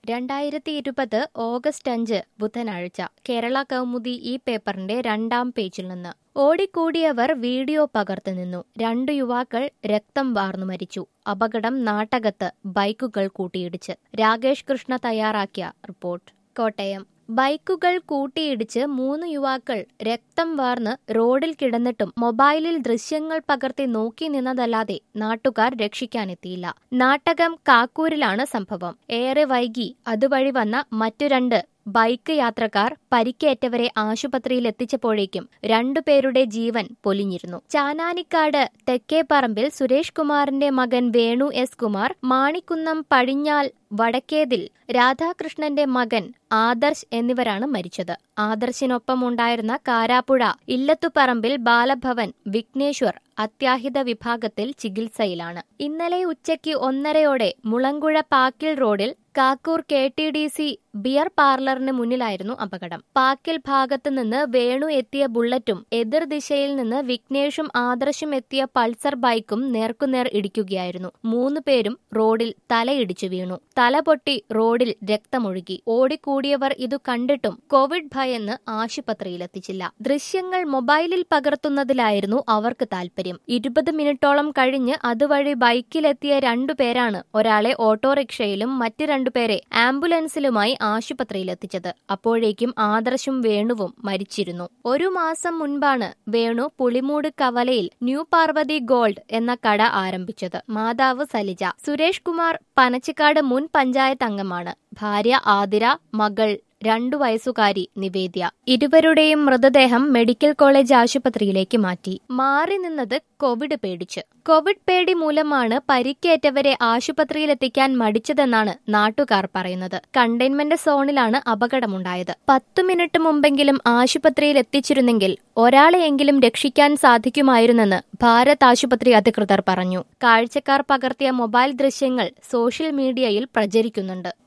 രണ്ടായിരത്തി ഇരുപത് ഓഗസ്റ്റ് അഞ്ച് ബുധനാഴ്ച കേരള കൗമുദി ഈ പേപ്പറിന്റെ രണ്ടാം പേജിൽ നിന്ന് ഓടിക്കൂടിയവർ വീഡിയോ പകർത്തു നിന്നു രണ്ടു യുവാക്കൾ രക്തം വാർന്നു മരിച്ചു അപകടം നാട്ടകത്ത് ബൈക്കുകൾ കൂട്ടിയിടിച്ച് രാകേഷ് കൃഷ്ണ തയ്യാറാക്കിയ റിപ്പോർട്ട് കോട്ടയം ബൈക്കുകൾ കൂട്ടിയിടിച്ച് മൂന്ന് യുവാക്കൾ രക്തം വാർന്ന് റോഡിൽ കിടന്നിട്ടും മൊബൈലിൽ ദൃശ്യങ്ങൾ പകർത്തി നോക്കി നിന്നതല്ലാതെ നാട്ടുകാർ രക്ഷിക്കാനെത്തിയില്ല നാട്ടകം കാക്കൂരിലാണ് സംഭവം ഏറെ വൈകി അതുവഴി വന്ന മറ്റു രണ്ട് ബൈക്ക് യാത്രക്കാർ പരിക്കേറ്റവരെ ആശുപത്രിയിൽ എത്തിച്ചപ്പോഴേക്കും രണ്ടുപേരുടെ ജീവൻ പൊലിഞ്ഞിരുന്നു ചാനാനിക്കാട് തെക്കേപ്പറമ്പിൽ സുരേഷ് കുമാറിന്റെ മകൻ വേണു എസ് കുമാർ മാണിക്കുന്നം പടിഞ്ഞാൽ വടക്കേതിൽ രാധാകൃഷ്ണന്റെ മകൻ ആദർശ് എന്നിവരാണ് മരിച്ചത് ആദർശിനൊപ്പം ഉണ്ടായിരുന്ന കാരാപ്പുഴ ഇല്ലത്തുപറമ്പിൽ ബാലഭവൻ വിഘ്നേശ്വർ അത്യാഹിത വിഭാഗത്തിൽ ചികിത്സയിലാണ് ഇന്നലെ ഉച്ചയ്ക്ക് ഒന്നരയോടെ മുളങ്കുഴ പാക്കിൽ റോഡിൽ Kakkoor K T D C beer പാർലറിന് മുന്നിലായിരുന്നു അപകടം പാക്കിൽ ഭാഗത്തു നിന്ന് വേണു എത്തിയ ബുള്ളറ്റും എതിർദിശയിൽ നിന്ന് വിഘ്നേഷും ആദർശും എത്തിയ പൾസർ ബൈക്കും നേർക്കുനേർ ഇടിക്കുകയായിരുന്നു മൂന്ന് പേരും റോഡിൽ തലയിടിച്ചു വീണു തല പൊട്ടി റോഡിൽ രക്തമൊഴുകി ഓടിക്കൂടിയവർ ഇതു കണ്ടിട്ടും കോവിഡ് ഭയന്ന് ആശുപത്രിയിലെത്തിച്ചില്ല ദൃശ്യങ്ങൾ മൊബൈലിൽ പകർത്തുന്നതിലായിരുന്നു അവർക്ക് താൽപര്യം ഇരുപത് മിനിറ്റോളം കഴിഞ്ഞ് അതുവഴി ബൈക്കിലെത്തിയ രണ്ടുപേരാണ് ഒരാളെ ഓട്ടോറിക്ഷയിലും മറ്റ് രണ്ടുപേരെ ആംബുലൻസിലുമായി ആശുപത്രിയിലെത്തിച്ചത് അപ്പോഴേക്കും ആദർശും വേണുവും മരിച്ചിരുന്നു ഒരു മാസം മുൻപാണ് വേണു പുളിമൂട് കവലയിൽ ന്യൂ പാർവതി ഗോൾഡ് എന്ന കട ആരംഭിച്ചത് മാതാവ് സലിജ സുരേഷ് കുമാർ പനച്ചിക്കാട് മുൻ പഞ്ചായത്ത് അംഗമാണ് ഭാര്യ ആതിര മകൾ രണ്ടു വയസ്സുകാരി നിവേദ്യ ഇരുവരുടെയും മൃതദേഹം മെഡിക്കൽ കോളേജ് ആശുപത്രിയിലേക്ക് മാറ്റി മാറി നിന്നത് കോവിഡ് പേടിച്ച് കോവിഡ് പേടി മൂലമാണ് പരിക്കേറ്റവരെ ആശുപത്രിയിലെത്തിക്കാൻ മടിച്ചതെന്നാണ് നാട്ടുകാർ പറയുന്നത് കണ്ടെയ്ൻമെന്റ് സോണിലാണ് അപകടമുണ്ടായത് പത്തു മിനിറ്റ് മുമ്പെങ്കിലും ആശുപത്രിയിൽ എത്തിച്ചിരുന്നെങ്കിൽ ഒരാളെയെങ്കിലും രക്ഷിക്കാൻ സാധിക്കുമായിരുന്നെന്ന് ഭാരത് ആശുപത്രി അധികൃതർ പറഞ്ഞു കാഴ്ചക്കാർ പകർത്തിയ മൊബൈൽ ദൃശ്യങ്ങൾ സോഷ്യൽ മീഡിയയിൽ പ്രചരിക്കുന്നുണ്ട്